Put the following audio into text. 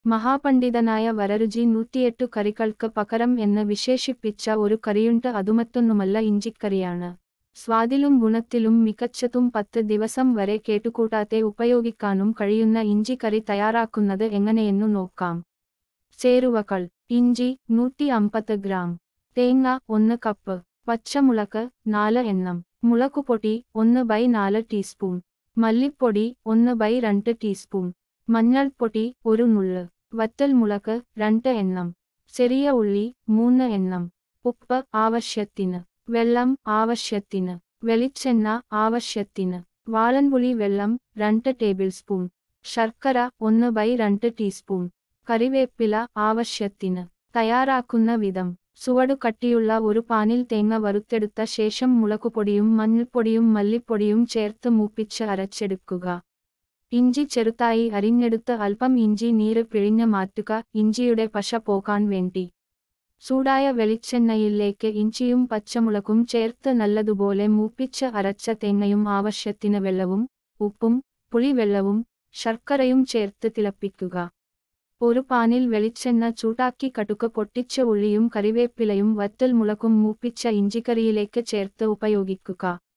മഹാപണ്ഡിതനായ വരരുചി നൂറ്റിയെട്ടു കറികൾക്ക് പകരം എന്ന് വിശേഷിപ്പിച്ച ഒരു കറിയുണ്ട് അതുമറ്റൊന്നുമല്ല ഇഞ്ചിക്കറിയാണ് സ്വാദിലും ഗുണത്തിലും മികച്ചതും പത്ത് ദിവസം വരെ കേട്ടുകൂട്ടാതെ ഉപയോഗിക്കാനും കഴിയുന്ന ഇഞ്ചിക്കറി തയ്യാറാക്കുന്നത് എങ്ങനെയെന്നു നോക്കാം ചേരുവകൾ ഇഞ്ചി നൂറ്റി അമ്പത് ഗ്രാം തേങ്ങ ഒന്ന് കപ്പ് പച്ചമുളക് നാല് എണ്ണം മുളകുപൊടി ഒന്ന് ബൈ നാല് ടീസ്പൂൺ മല്ലിപ്പൊടി ഒന്ന് ബൈ രണ്ട് ടീസ്പൂൺ മഞ്ഞൾപ്പൊടി ഒരു നുള്ള് വറ്റൽമുളക് രണ്ട് എണ്ണം ചെറിയ ഉള്ളി മൂന്ന് എണ്ണം ഉപ്പ് ആവശ്യത്തിന് വെള്ളം ആവശ്യത്തിന് വെളിച്ചെണ്ണ ആവശ്യത്തിന് വാളൻപുളി വെള്ളം രണ്ട് ടേബിൾ സ്പൂൺ ശർക്കര ഒന്ന് ബൈ രണ്ട് ടീസ്പൂൺ കറിവേപ്പില ആവശ്യത്തിന് തയ്യാറാക്കുന്ന വിധം ചുവടു കട്ടിയുള്ള ഒരു പാനിൽ തേങ്ങ വറുത്തെടുത്ത ശേഷം മുളകുപൊടിയും മഞ്ഞൾപ്പൊടിയും മല്ലിപ്പൊടിയും ചേർത്ത് മൂപ്പിച്ച് അരച്ചെടുക്കുക ഇഞ്ചി ചെറുതായി അരിഞ്ഞെടുത്ത് അല്പം ഇഞ്ചി നീര് പിഴിഞ്ഞ് മാറ്റുക ഇഞ്ചിയുടെ പശ പോകാൻ വേണ്ടി ചൂടായ വെളിച്ചെണ്ണയിലേക്ക് ഇഞ്ചിയും പച്ചമുളകും ചേർത്ത് നല്ലതുപോലെ മൂപ്പിച്ച് അരച്ച തേങ്ങയും ആവശ്യത്തിന് വെള്ളവും ഉപ്പും പുളിവെള്ളവും ശർക്കരയും ചേർത്ത് തിളപ്പിക്കുക ഒരു പാനിൽ വെളിച്ചെണ്ണ ചൂടാക്കി കടുക് പൊട്ടിച്ച ഉള്ളിയും കറിവേപ്പിലയും വറ്റൽ മുളകും മൂപ്പിച്ച ഇഞ്ചിക്കറിയിലേക്ക് ചേർത്ത് ഉപയോഗിക്കുക